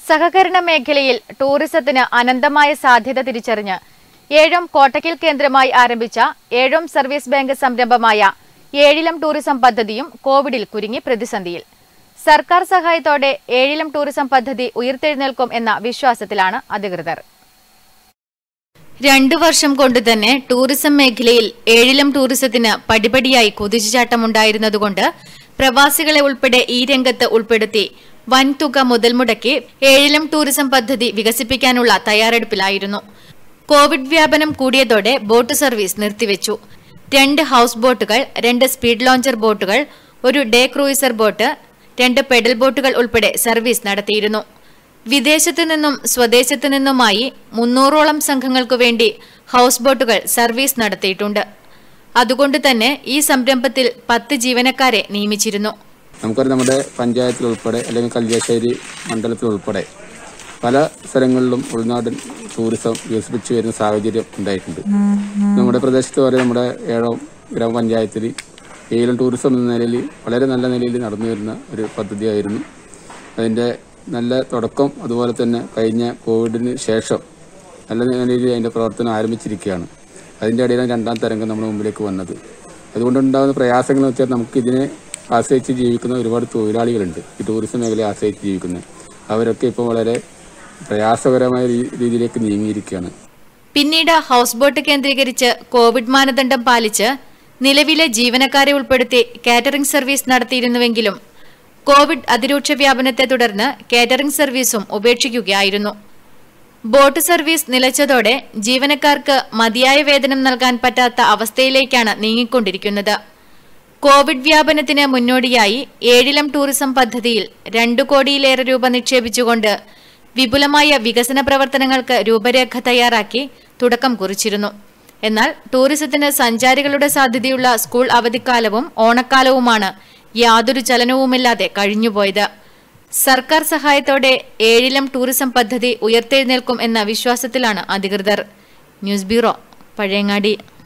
സഹകരണ മേഖലയിൽ ടൂറിസത്തിന് അനന്തമായ സാധ്യത തിരിച്ചറിഞ്ഞ് ഏഴോം കോട്ടക്കൽ കേന്ദ്രമായി ആരംഭിച്ച ഏഴോം സർവീസ് ബാങ്ക് സംരംഭമായ ഏഴിലം ടൂറിസം പദ്ധതിയും കോവിഡിൽ കുരുങ്ങി പ്രതിസന്ധിയിൽ സർക്കാർ സഹായത്തോടെ ഏഴിലം ടൂറിസം പദ്ധതി ഉയർത്തെഴുന്നേൽക്കും എന്ന വിശ്വാസത്തിലാണ് അധികൃതർ രണ്ടു വർഷം കൊണ്ട് തന്നെ ടൂറിസം മേഖലയിൽ ഏഴിലം ടൂറിസത്തിന് പടിപടിയായി കുതിച്ചുചാട്ടമുണ്ടായിരുന്നതുകൊണ്ട് പ്രവാസികളെ ഉൾപ്പെടെ ഈ രംഗത്ത് ഉൾപ്പെടുത്തി വൻതുക മുതൽ മുടക്കി ഏഴിലം ടൂറിസം പദ്ധതി വികസിപ്പിക്കാനുള്ള തയ്യാറെടുപ്പിലായിരുന്നു കോവിഡ് വ്യാപനം കൂടിയതോടെ ബോട്ട് സർവീസ് നിർത്തിവെച്ചു രണ്ട് ഹൌസ് ബോട്ടുകൾ രണ്ട് സ്പീഡ് ലോഞ്ചർ ബോട്ടുകൾ ഒരു ഡേ ക്രൂയിസർ ബോട്ട് രണ്ട് പെഡൽ ബോട്ടുകൾ ഉൾപ്പെടെ സർവീസ് നടത്തിയിരുന്നു വിദേശത്തു നിന്നും സ്വദേശത്തു നിന്നുമായി മുന്നൂറോളം സംഘങ്ങൾക്കു വേണ്ടി ഹൌസ് ബോട്ടുകൾ സർവീസ് നടത്തിയിട്ടുണ്ട് അതുകൊണ്ട് തന്നെ ഈ സംരംഭത്തിൽ പത്ത് ജീവനക്കാരെ നിയമിച്ചിരുന്നു നമുക്കറിയാം നമ്മുടെ പഞ്ചായത്തിൽ ഉൾപ്പെടെ അല്ലെങ്കിൽ കല്യാശ്ശേരി മണ്ഡലത്തിൽ ഉൾപ്പെടെ പല സ്ഥലങ്ങളിലും ഉൾനാടൻ ടൂറിസം വികസിപ്പിച്ചു വരുന്ന സാഹചര്യം ഉണ്ടായിട്ടുണ്ട് നമ്മുടെ പ്രദേശത്ത് വരെ നമ്മുടെ ഏഴോ ഗ്രാമപഞ്ചായത്തിൽ ഏലം ടൂറിസം എന്ന നിലയിൽ വളരെ നല്ല നിലയിൽ നടന്നു വരുന്ന ഒരു പദ്ധതിയായിരുന്നു അതിൻ്റെ നല്ല തുടക്കം അതുപോലെ തന്നെ കഴിഞ്ഞ കോവിഡിന് ശേഷം നല്ല നിലയിൽ അതിൻ്റെ പ്രവർത്തനം ആരംഭിച്ചിരിക്കുകയാണ് അതിൻ്റെ ഇടയിലാണ് രണ്ടാം തരംഗം നമ്മുടെ മുമ്പിലേക്ക് വന്നത് അതുകൊണ്ടുണ്ടാകുന്ന പ്രയാസങ്ങൾ എന്ന് വെച്ചാൽ നമുക്ക് ഇതിനെ ആശ്രയിച്ച് ജീവിക്കുന്ന ഒരുപാട് തൊഴിലാളികളുണ്ട് ഈ ടൂറിസം മേഖലയെ ആശ്രയിച്ച് ജീവിക്കുന്നത് അവരൊക്കെ ഇപ്പോൾ വളരെ പ്രയാസകരമായ രീ- രീതിയിലേക്ക് നീങ്ങിയിരിക്കുകയാണ് പിന്നീട് ഹൌസ് ബോട്ട് കേന്ദ്രീകരിച്ച് കോവിഡ് മാനദണ്ഡം പാലിച്ച് നിലവിലെ ജീവനക്കാരെ ഉൾപ്പെടുത്തി കാറ്ററിംഗ് സർവീസ് നടത്തിയിരുന്നുവെങ്കിലും കോവിഡ് അതിരൂക്ഷ വ്യാപനത്തെ തുടർന്ന് കാറ്ററിംഗ് സർവീസും ഉപേക്ഷിക്കുകയായിരുന്നു ബോട്ട് സർവീസ് നിലച്ചതോടെ ജീവനക്കാർക്ക് മതിയായ വേതനം നൽകാൻ പറ്റാത്ത അവസ്ഥയിലേക്കാണ് നീങ്ങിക്കൊണ്ടിരിക്കുന്നത് കോവിഡ് വ്യാപനത്തിന് മുന്നോടിയായി ഏഴിലം ടൂറിസം പദ്ധതിയിൽ രണ്ടു കോടിയിലേറെ രൂപ നിക്ഷേപിച്ചുകൊണ്ട് വിപുലമായ വികസന പ്രവർത്തനങ്ങൾക്ക് രൂപരേഖ തയ്യാറാക്കി തുടക്കം കുറിച്ചിരുന്നു എന്നാൽ ടൂറിസത്തിന് സഞ്ചാരികളുടെ സാധ്യതയുള്ള സ്കൂൾ അവധിക്കാലവും ഓണക്കാലവുമാണ് യാതൊരു ചലനവുമില്ലാതെ കഴിഞ്ഞുപോയത് സർക്കാർ സഹായത്തോടെ ഏഴിലം ടൂറിസം പദ്ധതി ഉയർത്തെഴുന്നേൽക്കും എന്ന വിശ്വാസത്തിലാണ് അധികൃതർ ന്യൂസ് ബ്യൂറോ പഴയങ്ങാടി